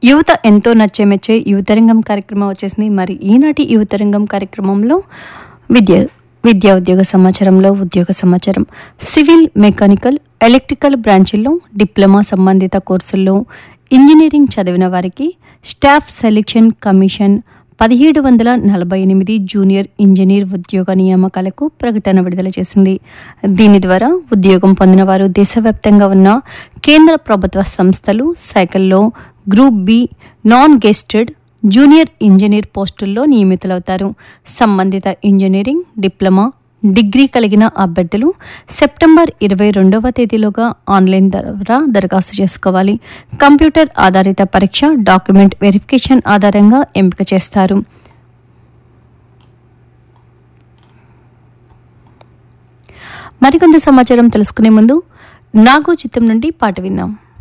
యువత ఎంతో నచ్చే మెచ్చే యువతరంగం కార్యక్రమం వచ్చేసింది మరి ఈనాటి యువతరంగం కార్యక్రమంలో విద్య విద్యా ఉద్యోగ సమాచారంలో ఉద్యోగ సమాచారం సివిల్ మెకానికల్ ఎలక్ట్రికల్ బ్రాంచీల్లో డిప్లొమా సంబంధిత కోర్సుల్లో ఇంజనీరింగ్ చదివిన వారికి స్టాఫ్ సెలెక్షన్ కమిషన్ పదిహేడు వందల నలభై ఎనిమిది జూనియర్ ఇంజనీర్ ఉద్యోగ నియామకాలకు ప్రకటన విడుదల చేసింది దీని ద్వారా ఉద్యోగం పొందిన వారు దేశవ్యాప్తంగా ఉన్న కేంద్ర ప్రభుత్వ సంస్థలు శాఖల్లో group B non gazetted junior engineer పోస్టుల్లో నియమితులవుతారు సంబంధిత ఇంజనీరింగ్ డిప్లొమా డిగ్రీ కలిగిన అభ్యర్థులు సెప్టెంబర్ ఇరవై రెండవ తేదీలోగా ఆన్లైన్ ద్వారా దరఖాస్తు చేసుకోవాలి కంప్యూటర్ ఆధారిత పరీక్ష డాక్యుమెంట్ వెరిఫికేషన్ ఆధారంగా ఎంపిక చేస్తారు మరికొంత సమాచారం తెలుసుకునే ముందు నాగో చిత్తం నుండి పాట విన్నాం